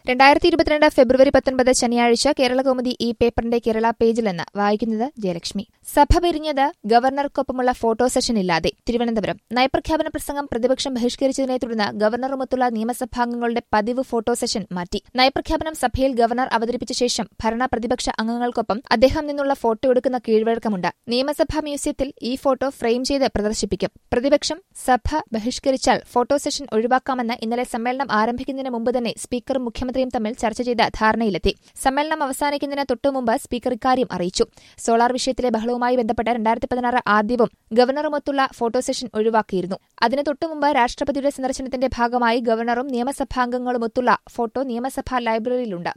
രണ്ടായിരത്തി ഇരുപത്തിരണ്ട് ഫെബ്രുവരി പത്തൊൻപത് ശനിയാഴ്ച കേരളകൗമുദി ഈ പേപ്പറിന്റെ കേരള പേജിൽ നിന്ന് വായിക്കുന്നത് ജയലക്ഷ്മി സഭ പിരിഞ്ഞത് ഗവർണർക്കൊപ്പമുള്ള ഫോട്ടോ സെഷൻ ഇല്ലാതെ തിരുവനന്തപുരം നയപ്രഖ്യാപന പ്രസംഗം പ്രതിപക്ഷം ബഹിഷ്കരിച്ചതിനെ തുടർന്ന് ഗവർണറുമൊത്തുള്ള നിയമസഭാംഗങ്ങളുടെ പതിവ് ഫോട്ടോ സെഷൻ മാറ്റി നയപ്രഖ്യാപനം സഭയിൽ ഗവർണർ അവതരിപ്പിച്ച ശേഷം ഭരണ പ്രതിപക്ഷ അംഗങ്ങൾക്കൊപ്പം അദ്ദേഹം നിന്നുള്ള ഫോട്ടോ എടുക്കുന്ന കീഴ്വഴക്കമുണ്ട് നിയമസഭാ മ്യൂസിയത്തിൽ ഈ ഫോട്ടോ ഫ്രെയിം ചെയ്ത് പ്രദർശിപ്പിക്കും പ്രതിപക്ഷം സഭ ബഹിഷ്കരിച്ചാൽ ഫോട്ടോ സെഷൻ ഒഴിവാക്കാമെന്ന് ഇന്നലെ സമ്മേളനം ആരംഭിക്കുന്നതിന് മുമ്പ് തന്നെ സ്പീക്കറും മുഖ്യമന്ത്രിയും തമ്മിൽ ചർച്ച ചെയ്ത് ധാരണയിലെത്തി സമ്മേളനം അവസാനിക്കുന്നതിന് തൊട്ടുമുമ്പ് സ്പീക്കർ ഇക്കാര്യം അറിയിച്ചു സോളാർ വിഷയത്തിലെ ബഹളവുമായി ബന്ധപ്പെട്ട് രണ്ടായിരത്തി പതിനാറ് ആദ്യവും ഗവർണറുമൊത്തുള്ള ഫോട്ടോ സെഷൻ ഒഴിവാക്കിയിരുന്നു അതിന് തൊട്ടുമുമ്പ് രാഷ്ട്രപതിയുടെ സന്ദർശനത്തിന്റെ ഭാഗമായി ഗവർണറും നിയമസഭാംഗങ്ങളുമൊത്തുള്ള ഫോട്ടോ നിയമസഭാ ലൈബ്രറിയിലുണ്ട്